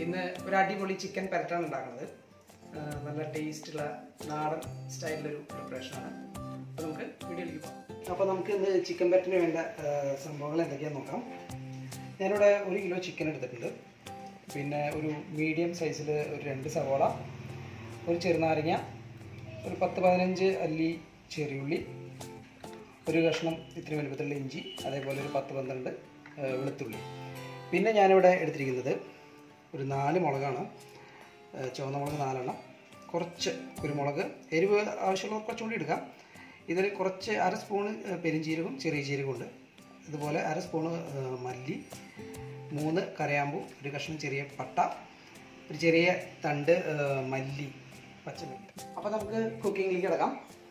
ഇന്ന് ഒരു അടിപൊളി ചിക്കൻ പെരട്ടാണ് ഉണ്ടാക്കുന്നത് ആ, നല്ല ടേസ്റ്റുള്ള നാടൻ സ്റ്റൈലിലൊരു പ്രിപ്പറേഷനാണ് അപ്പോൾ നമുക്ക് വീഡിയോയിലേക്ക് പോകാം അപ്പോൾ നമുക്ക് ഇന്ന് ചിക്കൻ പെരട്ടിന് വേണ്ട ആ, സംഭവങ്ങൾ എന്തൊക്കെയാണെന്ന് നോക്കാം ഞാനിവിടെ ഒരു കിലോ ചിക്കൻ എടുത്തിട്ടുണ്ട് പിന്നെ ഒരു മീഡിയം സൈസിൽ ഒരു രണ്ട് സവോള ഒരു ചെറുനാരങ്ങ ഒരു പത്ത് പതിനഞ്ച് അല്ലി ചെറിയുള്ളി ഒരു കഷ്ണം ഇത്തിരി വലുപ്പത്തിലുള്ള ഇഞ്ചി അതേപോലെ ഒരു പത്ത് പന്ത്രണ്ട് ആ, വെളുത്തുള്ളി പിന്നെ ഞാനിവിടെ എടുത്തിരിക്കുന്നത് ഒരു നാല് മുളകാണ് ആ, ചുവന്ന മുളക് നാലെണ്ണം കുറച്ച് കുരുമുളക് എരിവ് ആവശ്യമുള്ളവർ കുറച്ചുകൂടി എടുക്കാം ഇതിൽ കുറച്ച് അര സ്പൂണ് ആ, പെരിഞ്ജീരകവും ചെറിയ ജീരകവും ഉണ്ട് ഇതുപോലെ അര സ്പൂണ് ആ, മല്ലി മൂന്ന് കരയാമ്പൂ ഒരു കഷ്ണം ചെറിയ പട്ട ഒരു ചെറിയ തണ്ട് ആ, മല്ലി പച്ചമല്ലി അപ്പോൾ നമുക്ക് കുക്കിങ്ങിലേക്ക് കിടക്കാം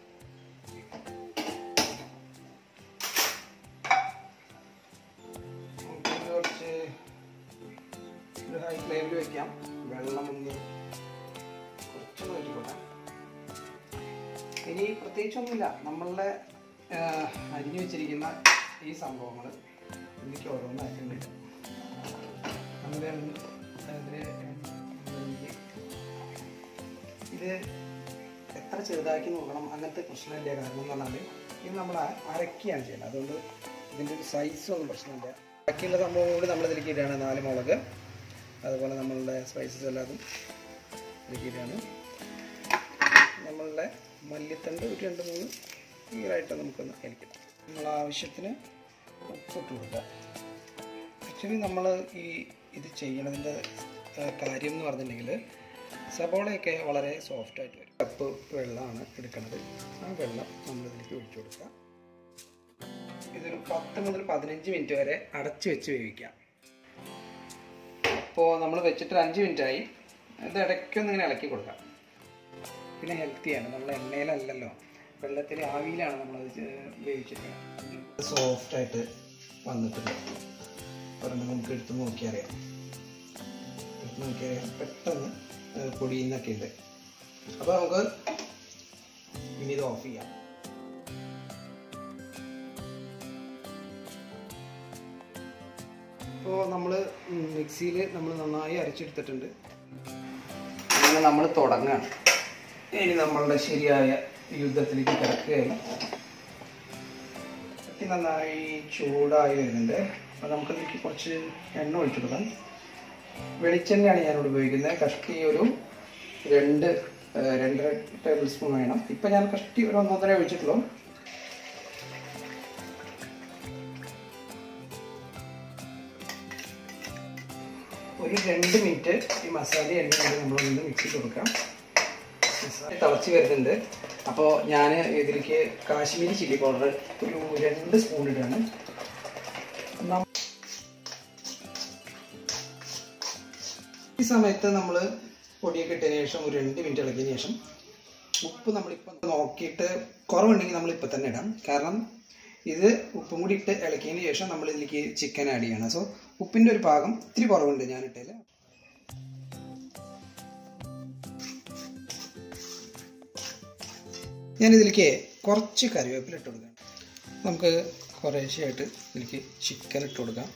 നമുക്ക് കുറച്ച് ഒരു ഹൈ ഫ്ലെയിമിൽ വെക്കാം വെള്ളം ഒന്ന് കുറച്ചൊന്ന് വെച്ചിക്കോട്ടെ ഇനി പ്രത്യേകിച്ചൊന്നുമില്ല നമ്മളുടെ ആ, അരിഞ്ഞു വെച്ചിരിക്കുന്ന ഈ സംഭവങ്ങൾ ഇതിലേക്ക് ഓരോന്നായിട്ടുണ്ട് നമ്മുടെ അതില് ഇത് എത്ര ചെറുതാക്കി നോക്കണം അങ്ങനത്തെ പ്രശ്നമില്ല കാരണം എന്ന് പറഞ്ഞാൽ ഇത് നമ്മൾ അരക്കുകയാണ് ചെയ്യുന്നത് അതുകൊണ്ട് ഇതിൻ്റെ ഒരു സൈസൊന്നും പ്രശ്നമില്ല ബാക്കിയുള്ള സംഭവം കൂടി നമ്മൾ ഇതിലേക്ക് ഇടുകയാണ് നാല് മുളക് അതുപോലെ നമ്മളുടെ സ്പൈസസ് എല്ലാതും ഇതിലേക്ക് ഇടുകയാണ് നമ്മളുടെ മല്ലിത്തണ്ട് ഒരു രണ്ട് മൂന്ന് ഈറായിട്ട് നമുക്കൊന്ന് കഴിക്കാം നമ്മൾ ആവശ്യത്തിന് ഉപ്പിട്ട് കൊടുക്കുക ആക്ച്വലി നമ്മൾ ഈ ഇത് ചെയ്യണതിൻ്റെ ഏഹ്, കാര്യം എന്ന് പറഞ്ഞിട്ടുണ്ടെങ്കിൽ സബോളയൊക്കെ വളരെ സോഫ്റ്റ് ആയിട്ട് വരും കപ്പ് വെള്ളമാണ് എടുക്കുന്നത് ആ വെള്ളം നമ്മൾ ഇതിലേക്ക് ഒഴിച്ചു കൊടുക്കുക ഇതൊരു പത്ത് മുതൽ പതിനഞ്ച് മിനിറ്റ് വരെ അടച്ചു വെച്ച് വേവിക്കാം അപ്പോൾ നമ്മൾ വെച്ചിട്ട് ഒരു അഞ്ച് മിനിറ്റ് ആയി ഇത് ഇടയ്ക്കൊന്ന് ഇങ്ങനെ ഇളക്കി കൊടുക്കാം പിന്നെ ഹെൽത്തിയാണ് നമ്മൾ എണ്ണയിലല്ലല്ലോ വെള്ളത്തിൽ ആവിയിലാണ് നമ്മളത് വേവിച്ചിരിക്കുന്നത് സോഫ്റ്റ് ആയിട്ട് വന്നിട്ടുണ്ട് പറഞ്ഞ് നമുക്ക് എടുത്ത് നോക്കിയറിയാം എടുത്ത് നോക്കിയറിയാം പെട്ടെന്ന് ഏഹ് പൊടിയുന്നൊക്കെ ഉണ്ട് അപ്പോൾ നമുക്ക് ഇനി ഇത് ഓഫ് ചെയ്യാം ഇപ്പോൾ നമ്മൾ മിക്സിയിൽ നമ്മൾ നന്നായി അരച്ചെടുത്തിട്ടുണ്ട് അങ്ങനെ നമ്മൾ തുടങ്ങാണ് ഇനി നമ്മളുടെ ശരിയായ യുദ്ധത്തിലേക്ക് കിടക്കുകയാണ് ചട്ടി നന്നായി ചൂടായി വരുന്നുണ്ട് അപ്പോൾ നമുക്കതിലേക്ക് കുറച്ച് എണ്ണ ഒഴിച്ചു കൊടുക്കാം വെളിച്ചെണ്ണയാണ് ഞാനിവിടെ ഉപയോഗിക്കുന്നത് കഷ്ടി ഒരു രണ്ട് ഏഹ്, രണ്ടര ടേബിൾ സ്പൂൺ വേണം ഇപ്പം ഞാൻ കഷ്ടി ഒരു ഒന്നൊന്നര ഒഴിച്ചിട്ടുള്ളൂ ഒരു രണ്ട് മിനിറ്റ് ഈ മസാല എണ്ണ കൊണ്ട് നമ്മളൊന്ന് മിക്സ് ചെയ്ത് കൊടുക്കാം മസാല തിളച്ച് വരുന്നുണ്ട് അപ്പോൾ ഞാൻ ഇതിലേക്ക് കാശ്മീരി ചില്ലി പൗഡർ ഒരു രണ്ട് സ്പൂൺ ഇടുകയാണ് നം- ഈ സമയത്ത് നമ്മൾ പൊടിയൊക്കെ ഇട്ടതിന് ശേഷം ഒരു രണ്ട് മിനിറ്റ് ഇളക്കിയതിന് ശേഷം ഉപ്പ് നമ്മളിപ്പോൾ നോക്കിയിട്ട് കുറവുണ്ടെങ്കിൽ നമ്മൾ ഇപ്പം തന്നെ ഇടാം കാരണം ഇത് ഉപ്പും കൂടി ഇട്ട് ഇളക്കിയതിന് ശേഷം നമ്മൾ ഇതിലേക്ക് ചിക്കൻ ആഡ് ചെയ്യണം സോ ഉപ്പിൻ്റെ ഒരു ഭാഗം ഇത്തിരി കുറവുണ്ട് ഞാൻ ഇട്ടതിൽ ഞാൻ ഇതിലേക്ക് കുറച്ച് കറിവേപ്പില ഇട്ട് കൊടുക്കാം നമുക്ക് കുറേശ്ശെയായിട്ട് ഇതിലേക്ക് ചിക്കൻ ഇട്ട് കൊടുക്കാം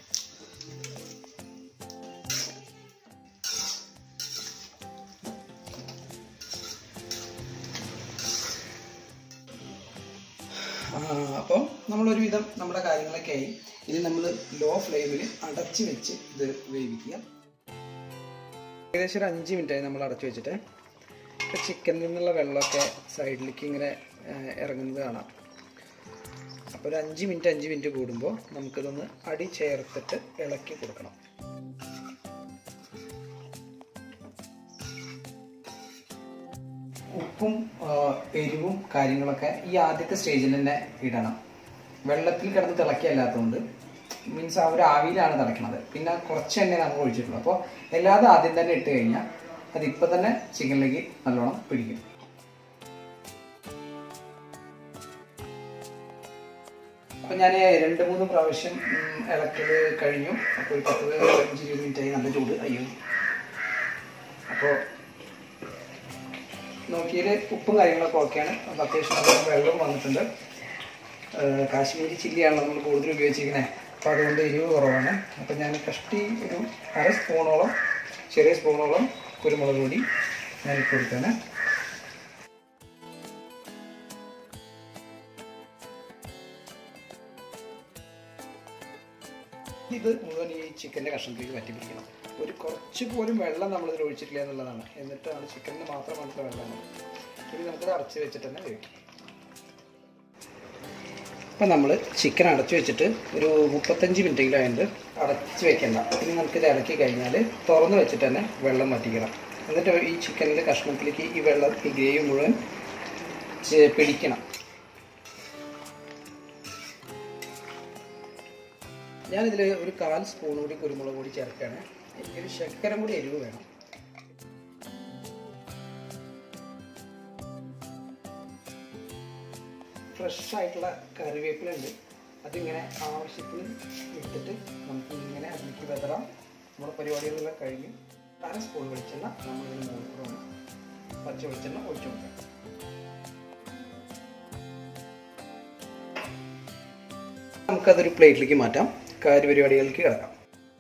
അപ്പോൾ നമ്മളൊരു വിധം നമ്മുടെ കാര്യങ്ങളൊക്കെ ആയി ഇനി നമ്മൾ ലോ ഫ്ലെയിമിൽ അടച്ച് വെച്ച് ഇത് വേവിക്കുക ഏകദേശം ഒരു അഞ്ച് മിനിറ്റായി നമ്മൾ അടച്ചു വെച്ചിട്ട് ഇപ്പോൾ ചിക്കനിൽ നിന്നുള്ള വെള്ളമൊക്കെ സൈഡിലേക്ക് ഇങ്ങനെ ആ, ഇറങ്ങുന്നത് കാണാം അപ്പോൾ ഒരു അഞ്ച് മിനിറ്റ് അഞ്ച് മിനിറ്റ് കൂടുമ്പോൾ നമുക്കിതൊന്ന് അടി ചേർത്തിട്ട് ഇളക്കി കൊടുക്കണം ഉപ്പും ആ, എരിവും കാര്യങ്ങളൊക്കെ ഈ ആദ്യത്തെ സ്റ്റേജിൽ തന്നെ ഇടണം വെള്ളത്തിൽ കിടന്ന് തിളക്കിയല്ലാത്തതുകൊണ്ട് മീൻസ് ആ ഒരു ആവിയിലാണ് തിളയ്ക്കണത് പിന്നെ കുറച്ച് എണ്ണ നമ്മൾ ഒഴിച്ചിട്ടുള്ളൂ അപ്പോൾ എല്ലാതും ആദ്യം തന്നെ ഇട്ട് കഴിഞ്ഞാൽ അത് ഇപ്പം തന്നെ ചിക്കനിലേക്ക് നല്ലോണം പിടിക്കും അപ്പം ഞാൻ രണ്ട് മൂന്ന് പ്രാവശ്യം ഉം, ഇളക്കൽ കഴിഞ്ഞു അപ്പോൾ ഒരു പത്ത് പതിനഞ്ച് ഇരുപത് മിനിറ്റ് ആയി നല്ല ചൂട് അയ്യോ അപ്പോൾ നോക്കിയാൽ ഉപ്പും കാര്യങ്ങളൊക്കെ ഓക്കെയാണ് അപ്പോൾ അത്യാവശ്യം നല്ല വെള്ളം വന്നിട്ടുണ്ട് ഏഹ് കാശ്മീരി ചില്ലിയാണ് നമ്മൾ കൂടുതൽ ഉപയോഗിച്ചിരിക്കുന്നത് അപ്പോൾ അതുകൊണ്ട് എരിവ് കുറവാണ് അപ്പോൾ ഞാൻ കഷ്ടി ഒരു അര സ്പൂണോളം ചെറിയ സ്പൂണോളം കുരുമുളക് പൊടി ഞാൻ ഇട്ട് കൊടുക്കുകയാണ് ഇത് മുഴുവൻ ഈ ചിക്കൻ്റെ കഷ്ണത്തിലേക്ക് പറ്റി പിടിക്കണം ഒരു കുറച്ച് പോലും വെള്ളം നമ്മൾ ഇതിൽ ഒഴിച്ചിട്ടില്ല എന്നുള്ളതാണ് എന്നിട്ടാണ് ചിക്കനിന് മാത്രം വന്നിട്ട് വെള്ളം ഇനി നമുക്കത് അടച്ച് വെച്ചിട്ട് തന്നെ വേവിക്കാം അപ്പം നമ്മൾ ചിക്കൻ അടച്ചു വെച്ചിട്ട് ഒരു മുപ്പത്തഞ്ച് മിനിറ്റെങ്കിലും അതിൻ്റെ അടച്ച് വെക്കണ്ട ഇനി നമുക്കിത് ഇളക്കി കഴിഞ്ഞാൽ തുറന്ന് വെച്ചിട്ട് തന്നെ വെള്ളം വറ്റിക്കണം എന്നിട്ട് ഈ ചിക്കനിൻ്റെ കഷ്ണത്തിലേക്ക് ഈ വെള്ളം ഈ ഗ്രേവി മുഴുവൻ ചെ- പിടിക്കണം ഞാനിതിൽ ഒരു കാൽ സ്പൂൺ കൂടി കുരുമുളക് പൊടി ചേർക്കുകയാണ് എനിക്കൊരു ശർക്കര കൂടി എരിവ് വേണം ഫ്രഷ് ആയിട്ടുള്ള കറിവേപ്പില ഉണ്ട് അതിങ്ങനെ ആവശ്യത്തിന് എടുത്തിട്ട് നമുക്ക് ഇങ്ങനെ അതിലേക്ക് വെതറാം നമ്മുടെ പരിപാടികളെല്ലാം കഴിഞ്ഞ് അര സ്പൂൺ വെളിച്ചെണ്ണ നമ്മളിതിന് മുകളിൽ പച്ച വെളിച്ചെണ്ണ ഒഴിച്ചു കൊടുക്കാം നമുക്കതൊരു പ്ലേറ്റിലേക്ക് മാറ്റാം കാര്യപരിപാടികളിലേക്ക് കിടക്കാം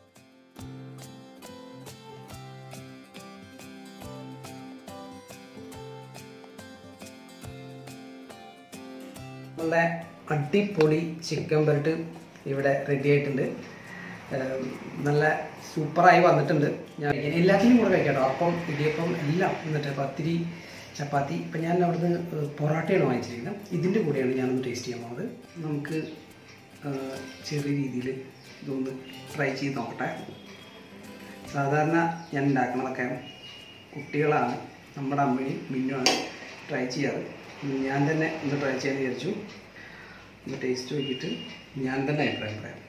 നമ്മുടെ അടിപൊളി ചിക്കൻ ബർട്ട് ഇവിടെ റെഡി ആയിട്ടുണ്ട് ഏം, നല്ല സൂപ്പറായി വന്നിട്ടുണ്ട് ഞാൻ എല്ലാത്തിനും കൂടെ കഴിക്കാട്ടോ അപ്പം ഇടിയപ്പം എല്ലാം എന്നിട്ട് പത്തിരി ചപ്പാത്തി ഇപ്പം ഞാൻ അവിടുന്ന് പൊറോട്ടയാണ് വാങ്ങിച്ചിരിക്കുന്നത് ഇതിൻ്റെ കൂടെയാണ് ഞാനൊന്ന് ടേസ്റ്റ് ചെയ്യാൻ പോകുന്നത് നമുക്ക് ആ, ചെറിയ രീതിയിൽ ഇതൊന്ന് ട്രൈ ചെയ്ത് നോക്കട്ടെ സാധാരണ ഞാൻ ഉണ്ടാക്കണതൊക്കെ കുട്ടികളാണ് നമ്മുടെ അമ്മയും മിന്നുമാണ് ട്രൈ ചെയ്യാറ് ഞാൻ തന്നെ ഒന്ന് ട്രൈ ചെയ്യാൻ വിചാരിച്ചു ഒന്ന് ടേസ്റ്റ് നോക്കിയിട്ട് ഞാൻ തന്നെ അഭിപ്രായം പറയാം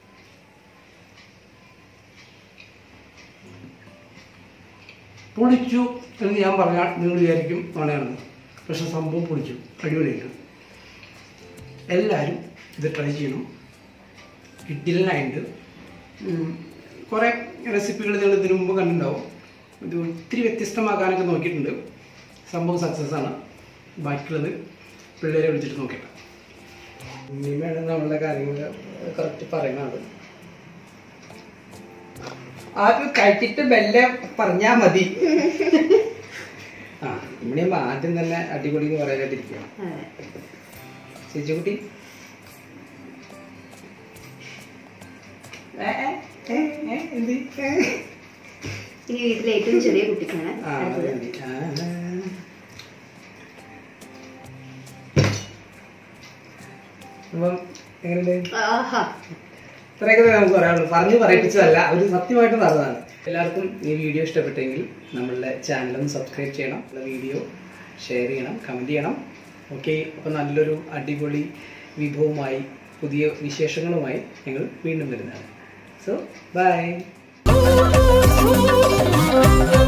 പൊളിച്ചു എന്ന് ഞാൻ പറഞ്ഞാൽ നിങ്ങൾ വിചാരിക്കും നോണയാണെന്ന് പക്ഷെ സംഭവം പൊളിച്ചു അടിപൊളിയാണ് എല്ലാവരും ഇത് ട്രൈ ചെയ്യണം ഇഡ്ഡലിനായിട്ട് കുറേ റെസിപ്പികൾ നിങ്ങൾ ഇതിനു മുമ്പ് കണ്ടിട്ടുണ്ടാവും ഇത് ഒത്തിരി വ്യത്യസ്തമാക്കാനൊക്കെ നോക്കിയിട്ടുണ്ട് സംഭവം സക്സസ് ആണ് ബാക്കിയുള്ളത് പിള്ളേരെ വിളിച്ചിട്ട് നോക്കട്ടെ ഇനിമയാണ് നമ്മളുടെ കാര്യങ്ങൾ കറക്റ്റ് പറയുന്നത് അത് കഴിച്ചിട്ട് മെല്ലെ പറഞ്ഞാ മതി ആ ഇവിടെ ആദ്യം തന്നെ അടിപൊളി എന്ന് പറയാനായിട്ടിരിക്കുകയാണ് ചേച്ചിക്കുട്ടി ഏ, ഏ, ഏ, ഏ, എന്ത്? ഏ. ഇനി വീട്ടിലെ ഏറ്റവും ചെറിയ കുട്ടിക്കാണ് ആ, അത് മതി. ആ, ആ. അപ്പം എങ്ങനെയുണ്ട് ആഹാ ഇത്രയൊക്കെ തന്നെ നമുക്ക് പറയാനുള്ളൂ പറഞ്ഞു പറയിപ്പിച്ചതല്ല ഒരു സത്യമായിട്ട് നടന്നതാണ് എല്ലാവർക്കും ഈ വീഡിയോ ഇഷ്ടപ്പെട്ടെങ്കിൽ നമ്മളുടെ ചാനലൊന്ന് സബ്സ്ക്രൈബ് ചെയ്യണം വീഡിയോ ഷെയർ ചെയ്യണം കമൻറ്റ് ചെയ്യണം ഓക്കെ അപ്പോൾ നല്ലൊരു അടിപൊളി വിഭവമായി പുതിയ വിശേഷങ്ങളുമായി ഞങ്ങൾ വീണ്ടും വരുന്നതാണ് സോ ബൈ Thank you.